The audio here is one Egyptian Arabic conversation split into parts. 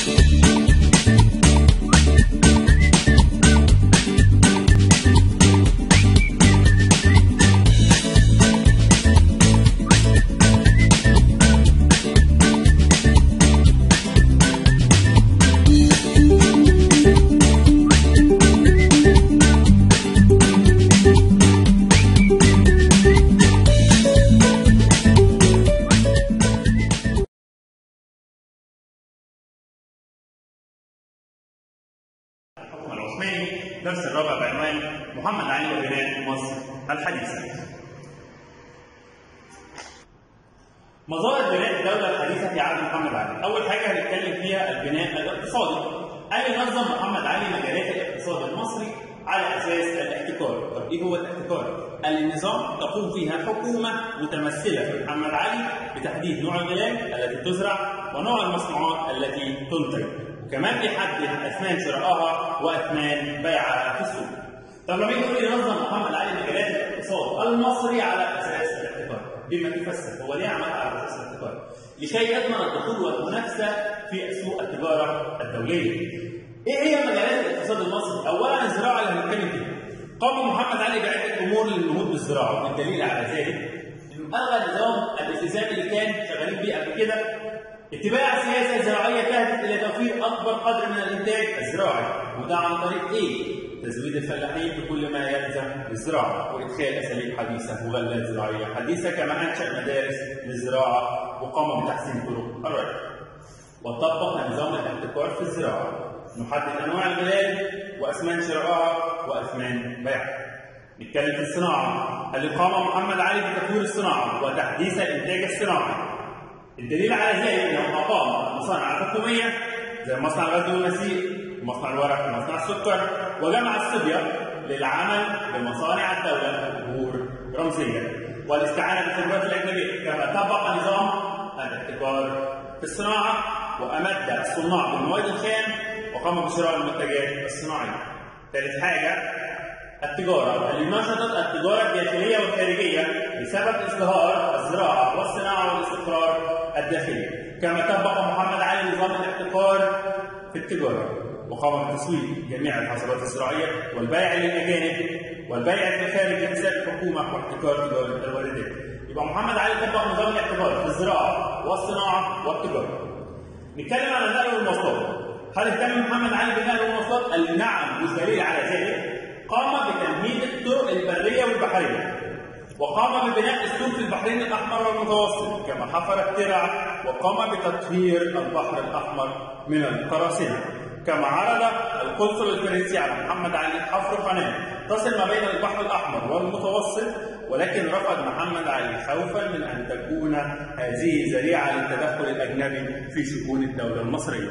العثماني درس الرابع بعنوان محمد علي وبناء مصر الحديثة. مظاهر بناء الدولة الحديثة في عهد محمد علي، أول حاجة هنتكلم فيها البناء الاقتصادي. قال نظم محمد علي مجالات الاقتصاد المصري على أساس الاحتكار. طب إيه هو الاحتكار؟ النظام تقوم فيها حكومة متمثلة في محمد علي بتحديد نوع البلاد التي تزرع ونوع المصنوعات التي تنتج. وكمان بيحدد اثمان شرائها واثمان بيعها في السوق. طب لما يجي يقول لي نظم محمد علي مجالات الاقتصاد المصري على اساس الاحتكار، بما تفسر هو ليه عملها على اساس الاحتكار؟ لكي يضمن الدخول والمنافسه في سوق التجاره الدوليه. ايه هي مجالات الاقتصاد المصري؟ اولا الزراعه اللي هنتكلم فيها. قام محمد علي بعده امور للنهوض بالزراعه والدليل على ذلك انه الغى نظام الالتزام اللي كان شغالين بيه قبل كده اتباع سياسة زراعية تهدف إلى توفير أكبر قدر من الإنتاج الزراعي وده عن طريق إيه؟ تزويد الفلاحين بكل ما يلزم للزراعة وإدخال أساليب حديثة وغلات زراعية حديثة كما أنشأ مدارس للزراعة وقام بتحسين طرق الري. وطبق نظام الاحتكار في الزراعة نحدد أنواع البلاد وأثمان شرائها وأثمان بيعها. نتكلم في الصناعة اللي قام محمد علي بتطوير الصناعة وتحديث الإنتاج الصناعي الدليل على ذلك انه اقام مصانع حكوميه زي مصنع الغزل والنسيج ومصنع الورق ومصنع السكر وجمع الصبيه للعمل بمصانع الدوله بأجور رمزيه والاستعانه بالخبرات الاجنبيه كما طبق نظام الاحتكار في الصناعه وامد الصناع بالمواد الخام وقام بشراء المنتجات الصناعيه. ثالث حاجه التجارة اللي نشطت التجارة الداخلية والخارجية بسبب ازدهار الزراعة والصناعة والاستقرار الداخلي كما طبق محمد علي نظام الاحتكار في التجارة وقام بتسويق جميع الحصولات الزراعية والبيع للأجانب والبيع في الخارج لحساب الحكومة واحتكار تجارة الواردات يبقى محمد علي طبق نظام الاحتكار في الزراعة والصناعة والتجارة نتكلم عن النقل والمواصلات هل اهتم محمد علي بالنقل والمواصلات؟ قال لي نعم والدليل على ذلك قام بتنمية الطرق البرية والبحرية وقام ببناء اسلوب في البحرين الاحمر والمتوسط كما حفر الترع وقام بتطهير البحر الاحمر من القراصنه كما عرض القنصل الفرنسي على محمد علي حفر قناه تصل ما بين البحر الاحمر والمتوسط ولكن رفض محمد علي خوفا من ان تكون هذه ذريعه للتدخل الاجنبي في شؤون الدوله المصريه.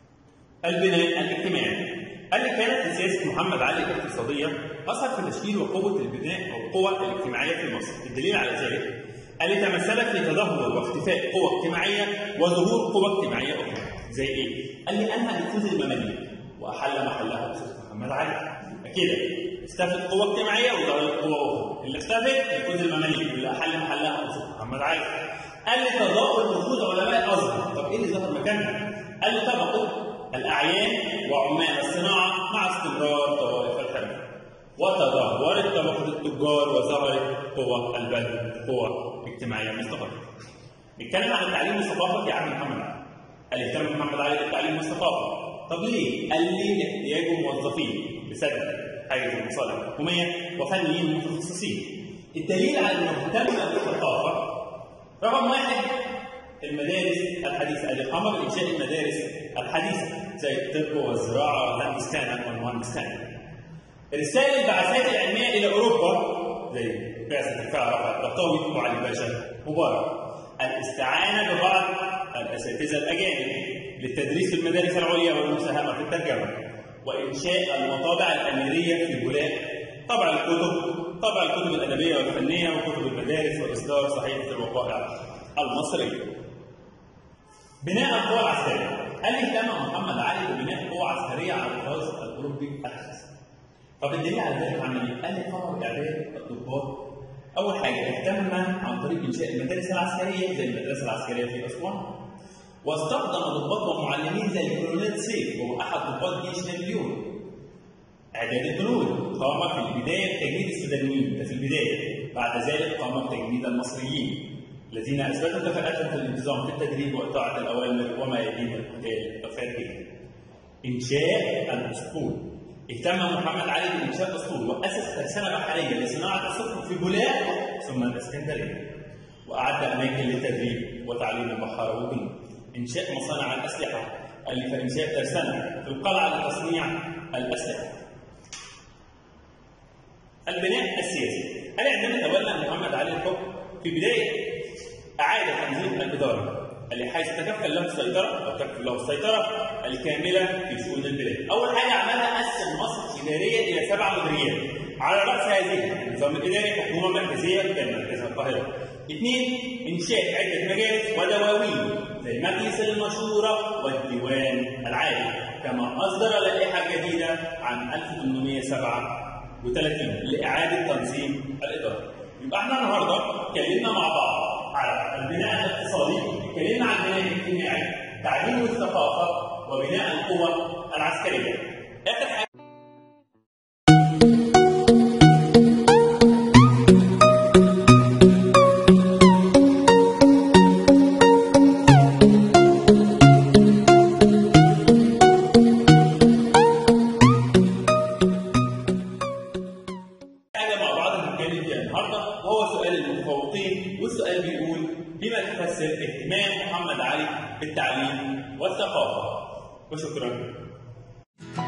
البناء الاجتماعي قال لي كانت سياسه محمد علي الاقتصاديه اثر في تشكيل وقوه البناء والقوى الاجتماعيه في مصر، الدليل على ذلك قال لي تمثلت في تدهور واختفاء قوى اجتماعيه وظهور قوى اجتماعيه اخرى، زي ايه؟ قال لي انهى نفوذ المماليك واحل محلها بصوت محمد علي، كده اختفت قوى اجتماعيه وظهرت قوى اخرى، اللي اختفت نفوذ المماليك واللي احل محلها بصوت محمد علي. قال لي تضاؤل نفوذ علماء الازهر، طب ايه اللي ظهر مكانها؟ قال لي طبقوا الأعيان وعمال الصناعة مع استمرار طوائف الحرف وتدهورت طبقة التجار وظهرت قوى البلد قوى اجتماعية مستقرة. نتكلم عن التعليم والثقافة في عهد محمد علي. قال اهتم محمد علي بالتعليم والثقافة. طب ليه؟ قال لي لاحتياج موظفين بسبب حاجة المصالح الحكومية وفنيين متخصصين. الدليل على انه اهتم بالثقافة رقم واحد المدارس الحديثة اللي قام بإنشاء المدارس الحديثة زي الطب والزراعة والهندسة والمهندسة. إرسال البعثات العلمية إلى أوروبا زي بعثة الدفاع رفع الطهطاوي وعلي باشا مبارك. الاستعانة ببعض الأساتذة الأجانب للتدريس في المدارس العليا والمساهمة في الترجمة. وإنشاء المطابع الأميرية في بولاق طبع الكتب طبع الكتب الأدبية والفنية وكتب المدارس وإصدار صحيفة الوقائع المصرية. بناء القوى العسكريه قال لي اهتم محمد علي ببناء قوى عسكريه على الطراز الاوروبي الحديث طب الدليل على ذلك عمل ايه؟ قال لي قام باعداد الضباط اول حاجه اهتم عن طريق انشاء المدارس العسكريه زي المدرسه العسكريه في اسوان واستخدم ضباط ومعلمين زي الكولونيل قيادة سيف وهو أحد ضباط جيش نابليون إعداد الجنود قام في البداية بتجنيد السودانيين ده في البداية بعد ذلك قام بتجنيد المصريين الذين أثبتوا كفاءتهم في الانتظام في التدريب وإطاعة الأوامر وما يليه من القتال الخارجي إنشاء الأسطول اهتم محمد علي بإنشاء أسطول وأسس ترسانة بحرية لصناعة السفن في بولاق ثم الإسكندرية وأعد أماكن للتدريب وتعليم البحارة والجنود إنشاء مصانع الأسلحة ألف إنشاء ترسانة في القلعة لتصنيع الأسلحة البناء السياسي هل عندما تولى محمد علي الحكم في بداية أعاد تنظيم الإدارة اللي حيث تكفل له السيطرة أو تكفل له السيطرة الكاملة في شؤون البلاد. أول حاجة عملها قسم مصر إداريا إلى سبع مديريات. على رأس هذه النظام الإداري حكومة مركزية كان مركزها القاهرة. اثنين إنشاء عدة مجالس ودواوين زي مجلس المشورة والديوان العالي كما أصدر لائحة جديدة عن 1837 لإعادة تنظيم الإدارة. يبقى احنا النهارده اتكلمنا مع بعض على البناء الاقتصادي، اتكلمنا عن البناء الاجتماعي، تعليم الثقافه وبناء القوى العسكريه. اخر حاجه حاجه مع بعض هنتكلم فيها النهارده وهو سؤال المتفوقين والسؤال بيقول بما تفسر اهتمام محمد علي بالتعليم والثقافه وشكرا